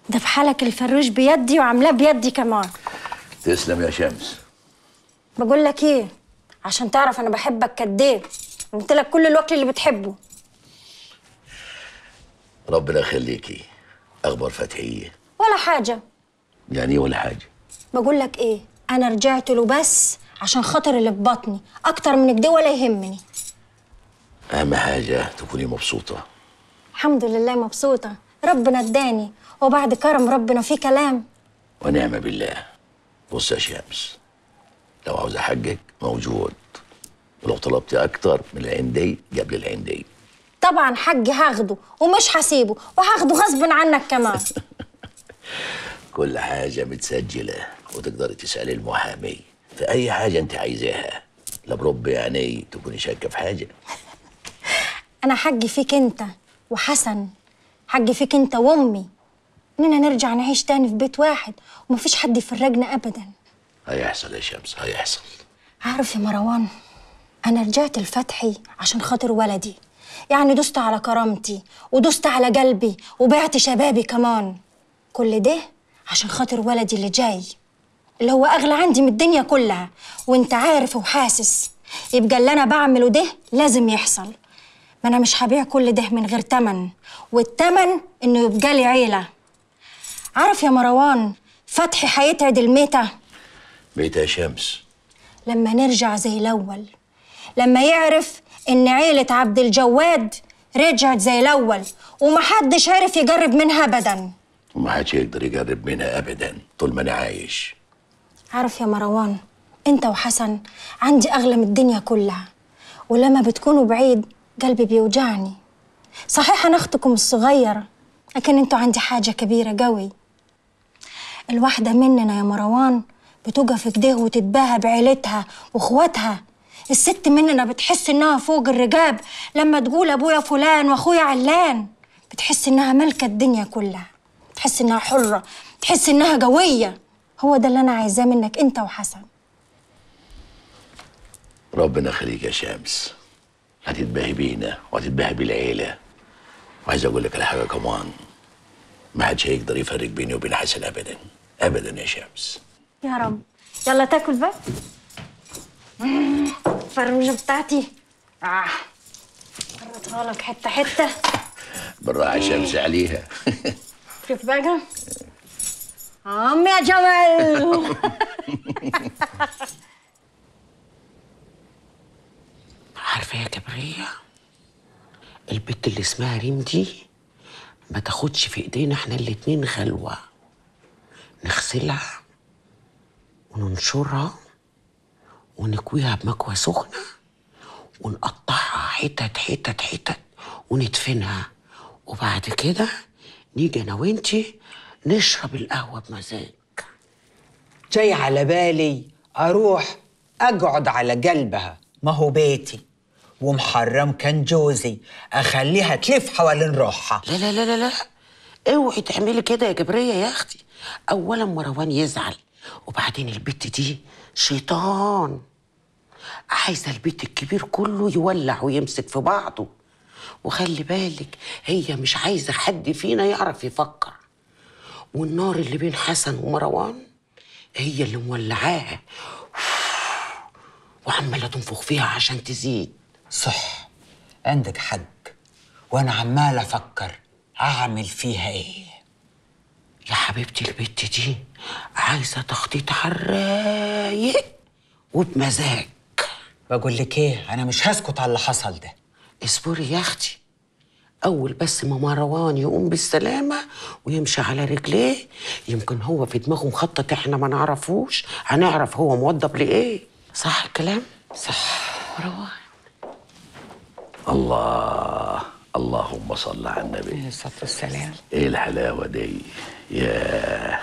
ده في حالك الفروش بيدي وعاملاه بيدي كمان تسلم يا شمس بقول لك ايه عشان تعرف انا بحبك قد ايه قلت لك كل الوكل اللي بتحبه ربنا يخليكي اخبار فتحيه ولا حاجه يعني إيه ولا حاجه بقول لك ايه انا رجعت له بس عشان خاطر اللي في بطني اكتر من كده ولا يهمني اهم حاجه تكوني مبسوطه الحمد لله مبسوطه ربنا اداني وبعد كرم ربنا في كلام ونعم بالله بص يا شمس لو عاوزة حقك موجود ولو طلبتي أكتر من العندي قبل العندي طبعا حقي هاخده ومش هسيبه وهاخده غصب عنك كمان كل حاجة متسجلة وتقدري تسألي المحامي في أي حاجة أنت عايزاها لا برب يعني تكوني شاكة في حاجة انا حقي فيك انت وحسن حقي فيك انت وامي اننا نرجع نعيش تاني في بيت واحد ومفيش حد يفرجنا ابدا هيحصل يا شمس هيحصل عارف يا مروان انا رجعت لفتحي عشان خاطر ولدي يعني دست على كرامتي ودست على قلبي وبعت شبابي كمان كل ده عشان خاطر ولدي اللي جاي اللي هو اغلى عندي من الدنيا كلها وانت عارف وحاسس يبقى اللي انا بعمله ده لازم يحصل ما انا مش هبيع كل ده من غير تمن والتمن انه يبقى لي عيله عارف يا مروان فتحي هيتعد الميته بيت يا شمس لما نرجع زي الأول لما يعرف إن عيلة عبد الجواد رجعت زي الأول ومحدش عرف يجرب منها أبدا وما حدش يقدر يقرب منها أبدا طول ما أنا عايش عارف يا مروان أنت وحسن عندي أغلى من الدنيا كلها ولما بتكونوا بعيد قلبي بيوجعني صحيح أنا أختكم الصغيرة لكن أنتوا عندي حاجة كبيرة قوي الواحدة مننا يا مروان بتقف كده وتتباهى بعيلتها واخواتها الست مننا بتحس انها فوق الرجاب لما تقول ابويا فلان واخويا علان بتحس انها ملكة الدنيا كلها بتحس انها حرة بتحس انها قوية هو ده اللي انا عايزاه منك انت وحسن ربنا يخليك يا شمس هتتباهي بينا وهتتباهي بالعيلة وعايز أقول لك على حاجة كمان ما حدش هيقدر يفرق بيني وبين حسن أبدا أبدا يا شمس يا رب يلا تاكل بقى مم، الفرمجة بتاعتي اه قرطها لك حتة حتة بالراحة شمس عليها شوف بقى عم يا جمال عارفة يا جبرية البت اللي اسمها ريم دي ما تاخدش في ايدينا احنا الاتنين خلوة نغسلها وننشرها ونكويها بمكوى سخنة ونقطعها حتت حتت حتت وندفنها وبعد كده نيجي انا وانتي نشرب القهوة بمزاج جاي على بالي اروح اقعد على قلبها ما هو بيتي ومحرم كان جوزي اخليها تلف حوالين روحها لا لا لا لا لا اوعي تعملي كده يا جبرية يا اختي اولا مروان يزعل وبعدين البت دي شيطان عايزه البيت الكبير كله يولع ويمسك في بعضه وخلي بالك هي مش عايزه حد فينا يعرف يفكر والنار اللي بين حسن ومروان هي اللي مولعاها وعماله تنفخ فيها عشان تزيد صح عندك حق وانا عمال افكر اعمل فيها ايه يا حبيبتي البت دي عايزه تخطيط على الرايق وبمزاج بقول لك ايه انا مش هسكت على اللي حصل ده اصبري يا اختي اول بس ما مروان يقوم بالسلامه ويمشي على رجليه يمكن هو في دماغه مخطط احنا ما نعرفوش هنعرف هو موضب لايه صح الكلام صح مروان الله اللهم صل على النبي عليه الصلاه والسلام ايه الحلاوة دي يا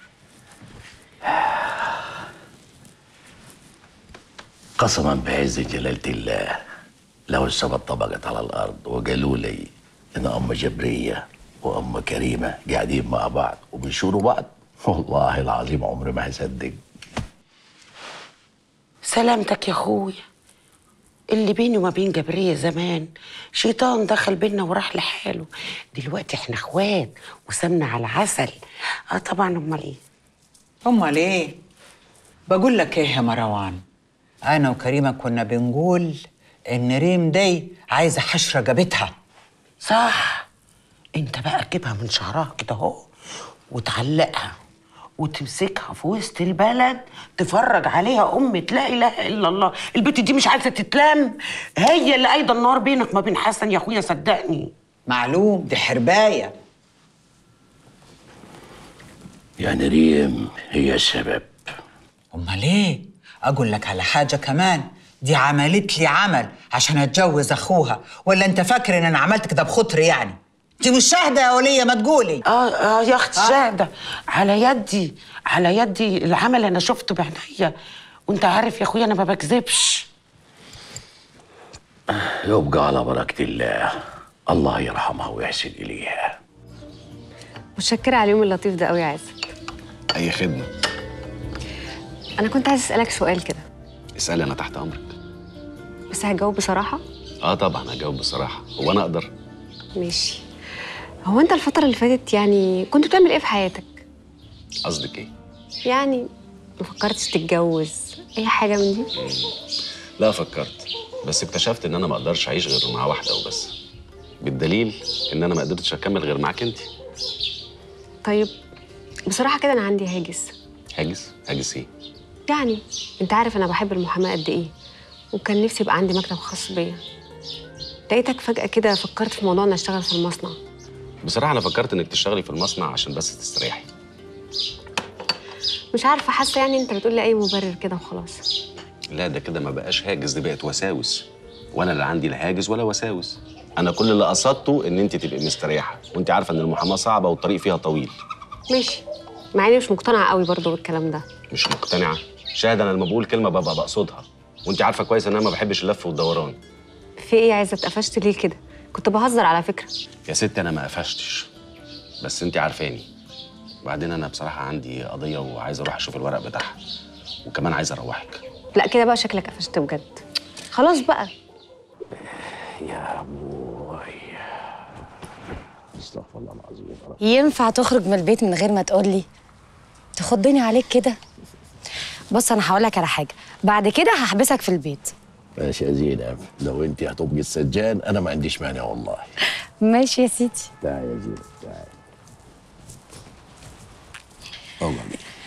قسما بعز جلالة الله لو السما طبقت على الأرض وقالوا لي إن أم جبرية وأم كريمة قاعدين مع بعض وبيشوروا بعض والله العظيم عمري ما هصدق سلامتك يا اخويا اللي بيني وما بين جبرية زمان شيطان دخل بينا وراح لحاله دلوقتي احنا اخوات وسمنة على عسل اه طبعا امال ايه امال ايه بقول لك ايه يا مروان انا وكريمه كنا بنقول ان ريم دي عايزه حشره جابتها صح انت بقى تجيبها من شعرها كده اهو وتعلقها وتمسكها في وسط البلد تفرج عليها أمة لا إله إلا الله البت دي مش عايزة تتلام هي اللي قايدة النار بينك وما بين حسن يا أخويا صدقني معلوم دي حربايه يعني ريم هي السبب امال ايه اقول لك على حاجه كمان دي عملت لي عمل عشان اتجوز اخوها ولا انت فاكر ان انا عملت كده بخطري يعني انت مش شاهده يا وليه ما تقولي اه اه يا اختي شاهدة على يدي على يدي العمل انا شفته بعينيا وانت عارف يا اخويا انا ما بكذبش يبقى على بركة الله الله يرحمها ويحسن إليها متشكرة على اليوم اللطيف ده قوي يا عز اي خدمه أنا كنت عايز أسألك سؤال كده اسالي انا تحت امرك بس هجاوب بصراحة اه طبعا هجاوب بصراحه هو انا اقدر ماشي هو أنت الفترة اللي فاتت يعني كنت بتعمل إيه في حياتك؟ قصدك ايه يعني ما فكرتش تتجوز أي حاجة من دي؟ لا فكرت بس اكتشفت ان انا ما اقدرش اعيش غير مع واحده وبس بالدليل ان انا ما قدرتش اكمل غير معاك انت طيب بصراحة كده أنا عندي هاجس هاجس هاجس ايه يعني أنت عارف أنا بحب المحاماة قد إيه وكان نفسي يبقى عندي مكتب خاص بيا لقيتك فجأة كده فكرت في موضوع إني أشتغل في المصنع بصراحه انا فكرت انك تشتغلي في المصنع عشان بس تستريحي مش عارفة حاسة يعني أنت بتقول لي أي مبرر كده وخلاص لا ده كده ما بقاش هاجس دي بقت وساوس وانا لا عندي لا هاجس ولا وساوس انا كل اللي قصدته ان انت تبقي مستريحه وانت عارفه ان المحاماه صعبه والطريق فيها طويل ماشي مع إني مش مقتنعة قوي برضه بالكلام ده مش مقتنعه شاهد انا لما بقول كلمه ببقى بقصدها وانت عارفه كويس ان انا ما بحبش اللف والدوران في ايه عايزه اتقفشت ليه كده كنت بهزر على فكره يا ستي انا ما قفشتش بس انت عارفاني وبعدين انا بصراحه عندي قضيه وعايز اروح اشوف الورق بتاعها وكمان عايز اروحك لا كده بقى شكلك قفشت بجد خلاص بقى يا بوي استغفر الله العظيم يا رب. ينفع تخرج من البيت من غير ما تقولي تخضني عليك كده بص انا هقول لك على حاجه بعد كده هحبسك في البيت ماشي يا زينب لو انت هتبقي السجان انا ما عنديش مانع والله ماشي يا سيدي تعالي يا زينب تعالي والله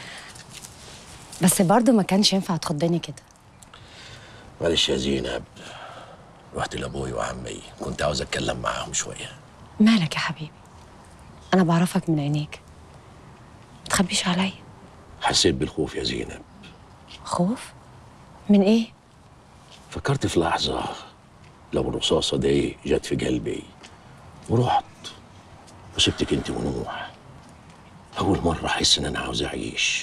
بس برضه ما كانش ينفع تخضني كده معلش يا زينب رحت لابوي وعمي كنت عاوز اتكلم معاهم شويه مالك يا حبيبي انا بعرفك من عينيك ما تخبيش عليا حسيت بالخوف يا زينب خوف من ايه فكرت في لحظة لو الرصاصة دي جت في قلبي ورحت وسبتك انت ونوح أول مرة أحس إن أنا عاوز أعيش